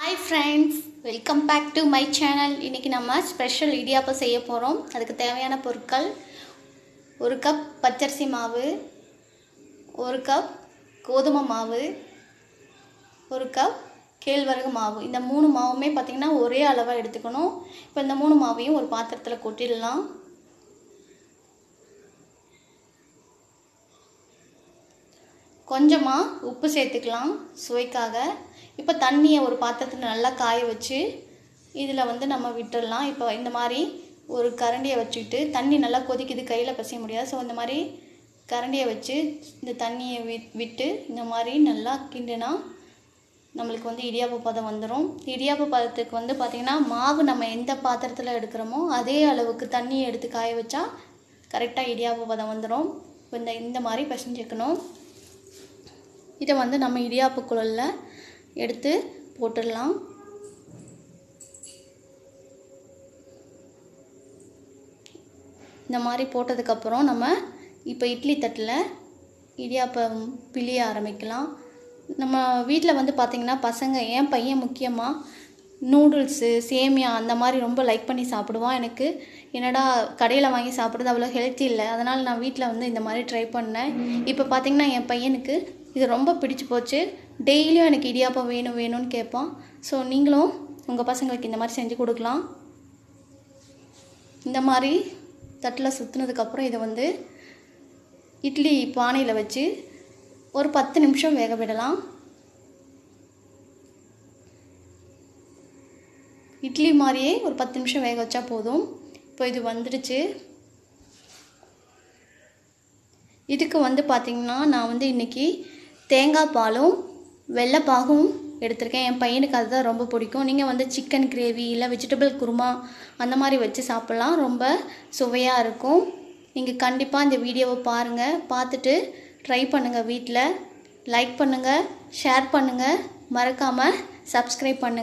hi friends welcome back to my channel இன்றைக்கி நம்ம special idiyappam செய்ய போகிறோம் அதுக்கு தேவையான பொருட்கள் ஒரு கப் பச்சரிசி மாவு ஒரு கப் கோதுமை மாவு ஒரு கப் கேழ்வரகு மாவு இந்த மூணு மாவுமே பார்த்திங்கன்னா ஒரே அளவாக எடுத்துக்கணும் இப்போ இந்த மூணு மாவையும் ஒரு பாத்திரத்தில் கொட்டிடலாம் கொஞ்சமாக உப்பு சேர்த்துக்கலாம் சுவைக்காக இப்போ தண்ணியை ஒரு பாத்திரத்தில் நல்லா காய வச்சு இதில் வந்து நம்ம விட்டுடலாம் இப்போ இந்த மாதிரி ஒரு கரண்டியை வச்சுக்கிட்டு தண்ணி நல்லா கொதிக்குது கையில் பசிய முடியாது ஸோ இந்த மாதிரி கரண்டியை வச்சு இந்த தண்ணியை வி விட்டு இந்த மாதிரி நல்லா கிண்டுனா நம்மளுக்கு வந்து இடியாப்ப பதம் வந்துடும் இடியாப்ப பதத்துக்கு வந்து பார்த்திங்கன்னா மாவு நம்ம எந்த பாத்திரத்தில் எடுக்கிறோமோ அதே அளவுக்கு தண்ணியை எடுத்து காய வச்சா கரெக்டாக இடியாப்ப பதம் வந்துடும் இப்போ இந்த இந்த மாதிரி பிசைஞ்சுக்கணும் இதை வந்து நம்ம இடியாப்பு குழலில் எடுத்து போட்டுடலாம் இந்த மாதிரி போட்டதுக்கப்புறம் நம்ம இப்போ இட்லி தட்டில் இடியாப்பம் பிழிய ஆரம்பிக்கலாம் நம்ம வீட்டில் வந்து பார்த்திங்கன்னா பசங்க என் பையன் முக்கியமாக நூடுல்ஸு சேமியா அந்த மாதிரி ரொம்ப லைக் பண்ணி சாப்பிடுவான் எனக்கு என்னடா கடையில் வாங்கி சாப்பிட்றது அவ்வளோ ஹெல்த்தி இல்லை அதனால் நான் வீட்டில் வந்து இந்த மாதிரி ட்ரை பண்ணேன் இப்போ பார்த்திங்கன்னா என் பையனுக்கு இது ரொம்ப பிடிச்சி போச்சு டெய்லியும் எனக்கு இடியாப்பம் வேணும் வேணும்னு கேட்பான் ஸோ நீங்களும் உங்கள் பசங்களுக்கு இந்த மாதிரி செஞ்சு கொடுக்கலாம் இந்த மாதிரி தட்டில் சுற்றுனதுக்கப்புறம் இதை வந்து இட்லி பானையில் வச்சு ஒரு பத்து நிமிஷம் வேக விடலாம் இட்லி மாதிரியே ஒரு பத்து நிமிஷம் வேக வச்சா போதும் இப்போ இது வந்துடுச்சு இதுக்கு வந்து பார்த்திங்கன்னா நான் வந்து இன்றைக்கி தேங்காய் பாலும் வெள்ளைப்பாகும் எடுத்திருக்கேன் என் பையனுக்கு அதுதான் ரொம்ப பிடிக்கும் நீங்கள் வந்து சிக்கன் கிரேவி இல்லை வெஜிடபிள் குருமா அந்த மாதிரி வச்சு சாப்பிட்லாம் ரொம்ப சுவையாக இருக்கும் நீங்கள் கண்டிப்பாக இந்த வீடியோவை பாருங்கள் பார்த்துட்டு ட்ரை பண்ணுங்கள் வீட்டில் லைக் பண்ணுங்கள் ஷேர் பண்ணுங்கள் மறக்காமல் சப்ஸ்கிரைப் பண்ணுங்கள்